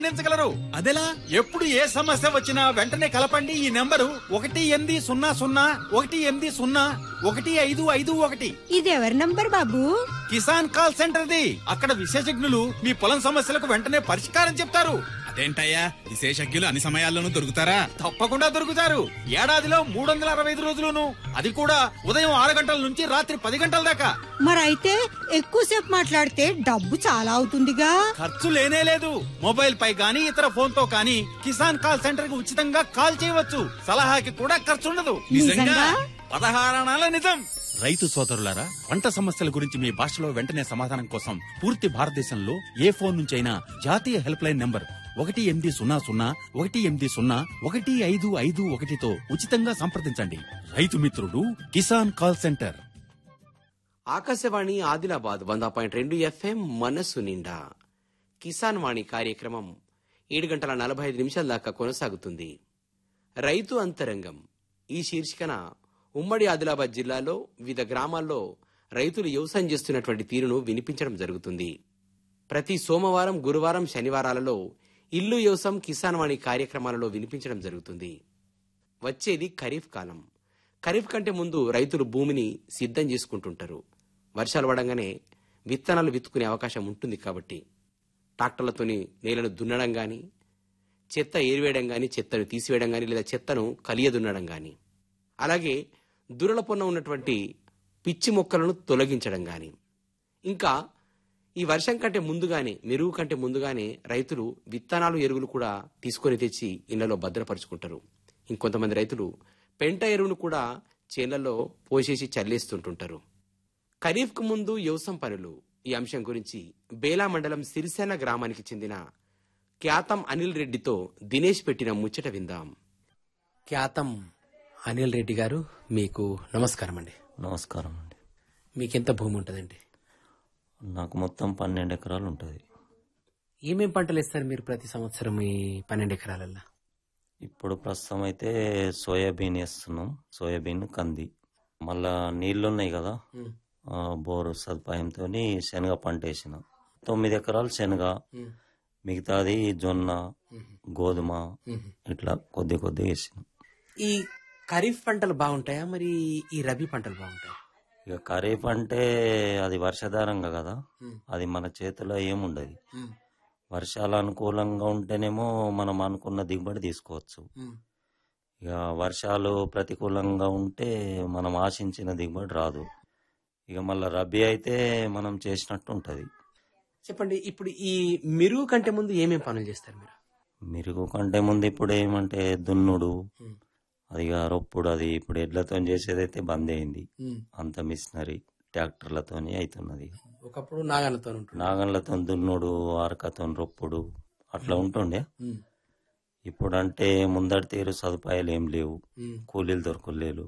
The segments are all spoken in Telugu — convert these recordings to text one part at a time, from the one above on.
అందించగలరు అదెలా ఎప్పుడు ఏ సమస్య వచ్చినా వెంటనే కలపండి ఈ నెంబరు ఒకటి ఎనిమిది సున్నా సున్నా ఒకటి ఎనిమిది సున్నా ఒకటి ఐదు ఐదు ఒకటి ఇది ఎవరి నంబర్ బాబు కిసాన్ కాల్ సెంటర్ ది అక్కడ విశేషజ్ఞులు మీ పొలం సమస్యలకు వెంటనే పరిష్కారం చెప్తారు అదేంటయ్యా విశేషజ్ఞులు అన్ని సమయాల్లోనూ దొరుకుతారా తప్పకుండా దొరుకుతారు ఏడాదిలో మూడు వందల అరవై ఐదు రోజులును అది కూడా ఉదయం ఆరు గంటల నుంచి రాత్రి పది గంటల దాకా మరైతే ఎక్కువసేపు మాట్లాడితే డబ్బు చాలా అవుతుందిగా ఖర్చు లేనే లేదు మొబైల్ పై గానీ ఇతర ఫోన్ తో కానీ కిసాన్ కాల్ సెంటర్ కి ఉచితంగా కాల్ చేయవచ్చు సలహాకి కూడా ఖర్చు ఉండదు నిజంగా? పదహారణాల నిజం రైతు సోదరులారా పంట సమస్యల గురించి మీ భాషలో వెంటనే సమాధానం కోసం పూర్తి భారతదేశంలో ఏ ఫోన్ నుంచైనా జాతీయ హెల్ప్ లైన్ నంబర్ ఒకటి ఎనిమిది సున్నా సున్నా ఒకటి ఎనిమిది సున్నా ఒకటి ఐదు ఐదు ఒకటితో ఉచితంగా సంప్రదించండి రైతు మిత్రుడు కిసాన్ కాల్ సెంటర్ ఆకాశవాణి ఆదిలాబాద్ వంద పాయింట్ రెండు ఎఫ్ఎం మనస్సు నిండా కిసాన్ వాణి కార్యక్రమం ఏడు గంటల నలభై ఐదు నిమిషాల దాకా కొనసాగుతుంది రైతు అంతరంగం ఈ శీర్షికన ఉమ్మడి ఆదిలాబాద్ జిల్లాలో వివిధ గ్రామాల్లో రైతులు వ్యవసాయం చేస్తున్నటువంటి తీరును వినిపించడం జరుగుతుంది ప్రతి సోమవారం గురువారం శనివారాలలో ఇల్లు వ్యవసాయం కిసాన్ వాణి కార్యక్రమాలలో వినిపించడం జరుగుతుంది వచ్చేది ఖరీఫ్ కాలం ఖరీఫ్ కంటే ముందు రైతులు భూమిని సిద్ధం చేసుకుంటుంటారు వర్షాలు పడంగానే విత్తనాలు విత్తుకునే అవకాశం ఉంటుంది కాబట్టి ట్రాక్టర్లతోని నేలను దున్నడం గాని చెత్త ఏరివేయడం గాని చెత్తను తీసివేయడం గాని లేదా చెత్తను కలియదున్నడం గాని అలాగే దురల పొన్న ఉన్నటువంటి పిచ్చి మొక్కలను తొలగించడం గాని ఇంకా ఈ వర్షం కంటే ముందుగానే మెరుగు కంటే ముందుగానే రైతులు విత్తనాలు ఎరువులు కూడా తీసుకొని తెచ్చి ఇళ్లలో భద్రపరుచుకుంటారు ఇంకొంతమంది రైతులు పెంట ఎరువును కూడా చేళ్లలో పోసేసి చల్లేస్తుంటుంటారు ఖరీఫ్కు ముందు వ్యవసాయం పనులు ఈ అంశం గురించి బేలా మండలం సిరిసేన గ్రామానికి చెందిన ఖ్యాతం అనిల్ రెడ్డితో దినేష్ పెట్టిన ముచ్చట విందాం ఖ్యాతం అనిల్ రెడ్డి గారు మీకు నమస్కారం అండి నమస్కారం అండి మీకెంత భూమి ఉంటుందండి నాకు మొత్తం పన్నెండు ఎకరాలు ఉంటుంది ఏమేం పంటలు వేస్తారు మీరు ప్రతి సంవత్సరం ఈ పన్నెండు ఎకరాలల్లో ఇప్పుడు ప్రస్తుతం అయితే సోయాబీన్ వేస్తున్నాం సోయాబీన్ కంది మళ్ళా నీళ్లు ఉన్నాయి కదా ఆ, బోరు సదుపాయంతో శనగ పంట వేసిన తొమ్మిది ఎకరాలు శనగ మిగతాది జొన్న గోధుమ ఇట్లా కొద్ది కొద్ది వేసిన ఈ ఖరీఫ్ పంటలు బాగుంటాయా మరి ఈ రబీ పంటలు బాగుంటాయా ఇక ఖరీఫ్ అంటే అది వర్షాధారంగా కదా అది మన చేతిలో ఏముండదు వర్షాలు అనుకూలంగా ఉంటేనేమో మనం అనుకున్న దిగుబడి తీసుకోవచ్చు ఇక వర్షాలు ప్రతికూలంగా ఉంటే మనం ఆశించిన దిగుబడి రాదు ఇక మళ్ళీ రబీ అయితే మనం చేసినట్టు ఉంటుంది చెప్పండి ఇప్పుడు ఈ మెరుగు కంటే ముందు ఏమేం పనులు చేస్తారు మీరు మెరుగు కంటే ముందు ఇప్పుడు ఏమంటే దున్నుడు అది ఇక రొప్పుడు అది ఇప్పుడు ఎడ్లతో చేసేదైతే బంద్ అయింది అంత మిషనరీ ట్రాక్టర్లతోని అవుతున్నది ఒకప్పుడు నాగనతో ఉంటుంది నాగన్లతో దున్నుడు ఆరకతో రొప్పుడు అట్లా ఉంటుండే ఇప్పుడు అంటే ముందటి తీరు సదుపాయాలు ఏం లేవు కూలీలు దొరకలేరు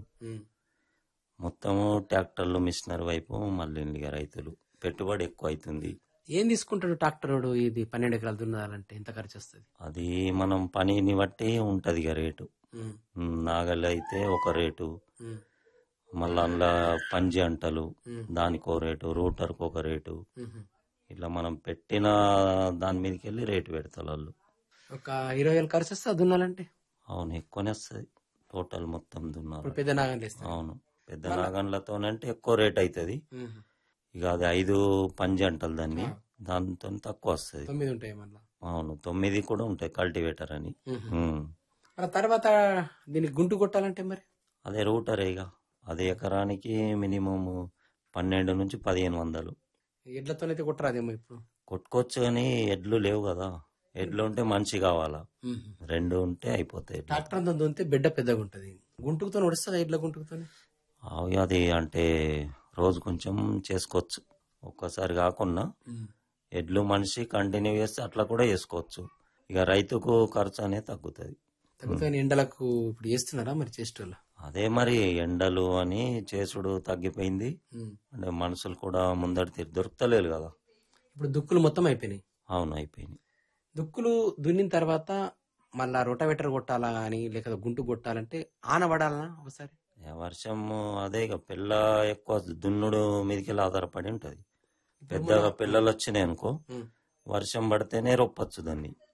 మొత్తము ట్రాక్టర్లు మిషనరీ వైపు మళ్ళీ ఇక రైతులు పెట్టుబడి ఎక్కువ అవుతుంది ఏం తీసుకుంటాడు ట్రాక్టర్ వాడు ఇది పన్నెండు ఎకరాలు దున్నాలంటే ఎంత ఖర్చు వస్తుంది అది మనం పనిని బట్టి ఉంటది ఇక రేటు ఉమ్, నాగలి అయితే ఒక రేటు మళ్ళీ అందులో పంజి అంటలు దానికో రేటు రూటర్కి ఒక రేటు ఇట్లా మనం పెట్టిన దాని మీదకి వెళ్ళి రేటు పెడతారు వాళ్ళు ఒక ఇరవై వేలు ఖర్చు వస్తుంది దున్నాలంటే అవును ఎక్కువనే వస్తుంది టోటల్ మొత్తం దున్నారు ఇప్పుడు పెద్ద నాగన్లు వేస్తారు అవును పెద్ద నాగన్లతోనంటే ఎక్కువ రేట్ అవుతుంది ఇక అది ఐదు పంజి అంటారు దాన్ని దాంతో తక్కువ వస్తుంది తొమ్మిది ఉంటాయి మళ్ళీ అవును తొమ్మిది కూడా ఉంటాయి కల్టివేటర్ అని ఉమ్. మరి తర్వాత దీనికి గుంటు కొట్టాలంటే మరి అదే రూటరే ఇక అదే ఎకరానికి మినిమం పన్నెండు నుంచి పదిహేను వందలు ఎడ్లతోనైతే కొట్టరాదేమో ఇప్పుడు కొట్టుకోవచ్చు కానీ ఎడ్లు లేవు కదా ఎడ్లు ఉంటే మనిషి కావాలా రెండు ఉంటే అయిపోతాయి ఎడ్లు. ట్రాక్టర్ అంతా దున్నితే బిడ్డ పెద్దగా ఉంటుంది గుంటుకుతో నడుస్తుంది ఎడ్ల గుంటుకుతో అవి అది అంటే రోజు కొంచెం చేసుకోవచ్చు ఒక్కసారి కాకుండా ఎడ్లు మనిషి కంటిన్యూ చేస్తే అట్లా కూడా చేసుకోవచ్చు ఇక రైతుకు ఖర్చు అనేది తగ్గుతుంది తగ్గుతుంది ఎండలకు ఇప్పుడు చేస్తున్నారా మరి చేసేటోళ్ళు అదే మరి ఎండలు అని చేసుడు తగ్గిపోయింది అంటే మనుషులు కూడా ముందడి తీరు దొరుకుతలేదు కదా ఇప్పుడు దుక్కులు మొత్తం అయిపోయినాయి అవును అయిపోయింది దుక్కులు దున్నిన తర్వాత మళ్ళా రొటవేటర్ కొట్టాలా గానీ లేక గుంటు కొట్టాలంటే ఆన పడాలనా ఒకసారి ఇక వర్షం అదే ఇక పిల్ల ఎక్కువ దున్నుడు మీదకి ఆధారపడి ఉంటది పెద్దగా పిల్లలు వచ్చినాయి అనుకో వర్షం పడితేనే రొప్పచ్చు దాన్ని